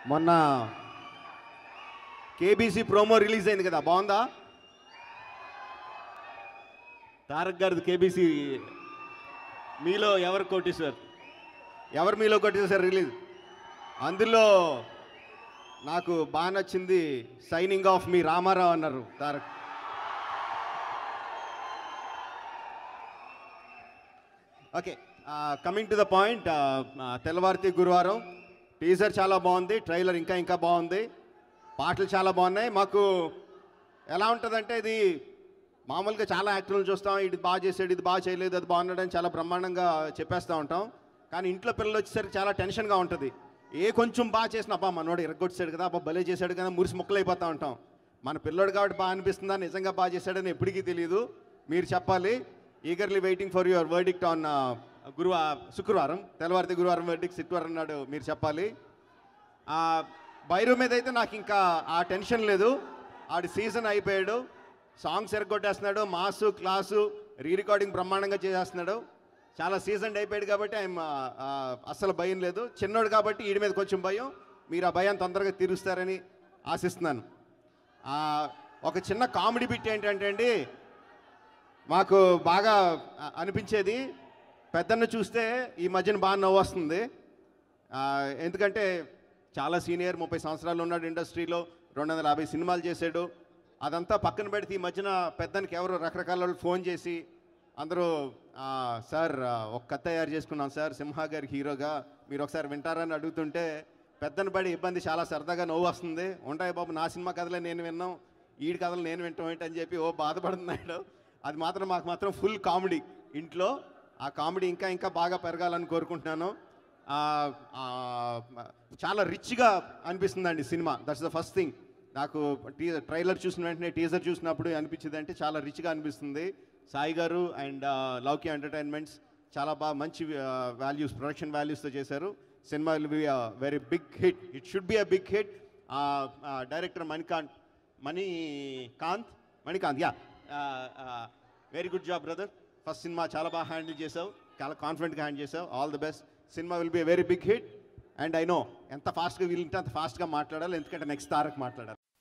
మొన్న KBC promo release అయింది కదా బాగుందా తారక్ గారిది కేబీసీ మీలో ఎవరు కొట్టేశారు ఎవరు మీలో కొట్టేశారు రిలీజ్ అందులో నాకు బాగా నచ్చింది సైనింగ్ ఆఫ్ మీ రామారావు అన్నారు Tarak okay coming to the point తెల్లవారితే గురువారం టీజర్ చాలా బాగుంది ట్రైలర్ ఇంకా ఇంకా బాగుంది పాటలు చాలా బాగున్నాయి మాకు ఎలా ఉంటుందంటే ఇది మామూలుగా చాలా యాక్టర్లు చూస్తాం ఇది బాగా చేసాడు ఇది బాగా చేయలేదు అది బాగున్నాడు అని చాలా బ్రహ్మాండంగా చెప్పేస్తూ ఉంటాం కానీ ఇంట్లో పిల్లలు వచ్చేసరికి చాలా టెన్షన్గా ఉంటుంది ఏ కొంచెం బాగా చేసిన అబ్బా మనోడు ఎరగొచ్చాడు కదా అబ్బా భలే చేశాడు కదా మురిసి ముక్కలు అయిపోతూ ఉంటాం మన పిల్లోడు కాబట్టి బాగా అనిపిస్తుందా నిజంగా బాగా చేశాడని ఎప్పటికీ తెలియదు మీరు చెప్పాలి eagerly waiting for your verdict on గురువా శుక్రవారం తెల్లవారితే గురువారం వర్డిక్ట్ శుక్రవారం నాడు మీరు చెప్పాలి ఆ, బైరు మీద అయితే నాకు ఇంకా ఆ టెన్షన్ లేదు ఆడి సీజన్ అయిపోయాడు సాంగ్స్ ఎరగొట్టేస్తున్నాడు మాసు క్లాసు రీ రికార్డింగ్ బ్రహ్మాండంగా చేసేస్తున్నాడు చాలా సీజన్ అయిపోయాడు కాబట్టి ఆయన అస్సలు భయం లేదు చిన్నోడు కాబట్టి వీడి మీద కొంచెం భయం మీరు ఆ భయం తొందరగా తీరుస్తారని ఆశిస్తున్నాను ఆ, ఒక చిన్న కామెడీ బిట్ ఏంటంటే అండి మాకు బాగా అ- అనిపించేది పెద్దన్న చూస్తే ఈ మధ్యన బాగా నవ్వు వస్తుంది ఆ, ఎందుకంటే చాలా సీనియర్ ముప్పై సంవత్సరాలు ఉన్నాడు ఇండస్ట్రీలో రెండు వందల యాభై సినిమాలు చేశాడు అదంతా పక్కన పెడితే ఈ మధ్యన పెద్దనికి ఎవరు రకరకాల వాళ్ళు ఫోన్ చేసి అందరూ ఆ, సార్ ఆ, ఒక కథ తయారు చేసుకున్నాం సార్ సింహ గారి హీరోగా మీరు ఒకసారి వింటారని అడుగుతుంటే పెద్దను పడి ఇబ్బంది చాలా సరదాగా నవ్వు వస్తుంది ఉంటాయి బాబు నా సినిమా కథలే నేను విన్నాం ఈడి కథలు నేను వింటాం ఏంటని చెప్పి ఓ బాధపడుతున్నాడు అది మాత్రం మాకు మాత్రం ఫుల్ కామెడీ ఇంట్లో ఆ కామెడీ ఇంకా ఇంకా బాగా పెరగాలని కోరుకుంటున్నాను ఆ, ఆ, చాలా రిచ్గా అనిపిస్తుందండి cinema that's the first thing నాకు టీ ట్రైలర్ చూసిన వెంటనే టీజర్ చూసినప్పుడు అనిపించింది అంటే చాలా రిచ్గా అనిపిస్తుంది సాయి గారు అండ్ లౌకి ఎంటర్టైన్మెంట్స్ చాలా బాగా మంచి వాల్యూస్ ప్రొడక్షన్ వాల్యూస్తో చేశారు cinema will be very big hit it should be a big hit director Manikanth Manikanth Manikanth yeah very good job brother first cinema చాలా బాగా హ్యాండిల్ చేసావు చాలా కాన్ఫిడెంట్గా హ్యాండిల్ చేసావు all the best cinema will be very big hit and I know ఎంత ఫాస్ట్గా వీలుంటే అంత ఫాస్ట్గా మాట్లాడాలి ఎందుకంటే నెక్స్ట్ తారక్ మాట్లాడాలి